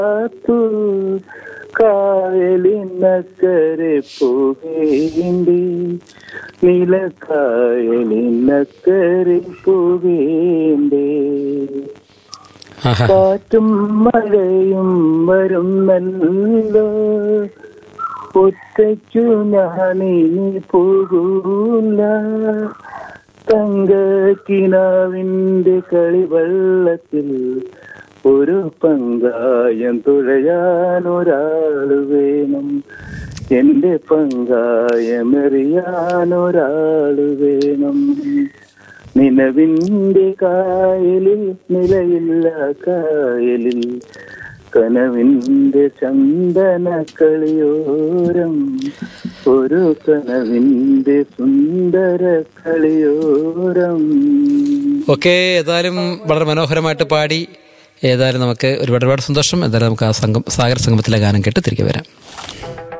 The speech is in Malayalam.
കാത്തു കായലിനക്കരെ പോകേണ്ടി നിലക്കായലിനക്കരെ പോകേണ്ടേ ആഹാ കാറ്റും മഴയും വരുന്നല്ലോ ഒറ്റയ്ക്കു ഞാനിനി പോകൂല തങ്കക്കിനാവിന്റെ കളിവെള്ളത്തിൽ ഒരു പങ്കായം തുഴയാൻ ഒരാള് വേണം എന്റെ പങ്കായമെറിയാൻ ഒരാള് വേണം നിലവിന്റെ കായലിൽ നിലയില്ല കായലിൽ കനവിന്റെ ചന്ദന കളിയോരം ഒരു കനവിന്റെ സുന്ദര കളിയോരം ഓക്കെ ഏതായാലും വളരെ മനോഹരമായിട്ട് പാടി ഏതായാലും നമുക്ക് ഒരുപാട് ഒരുപാട് സന്തോഷം എന്തായാലും നമുക്ക് ആ സംഘം സാഗര സംഗമത്തിലെ ഗാനം കേട്ട് തിരികെ വരാം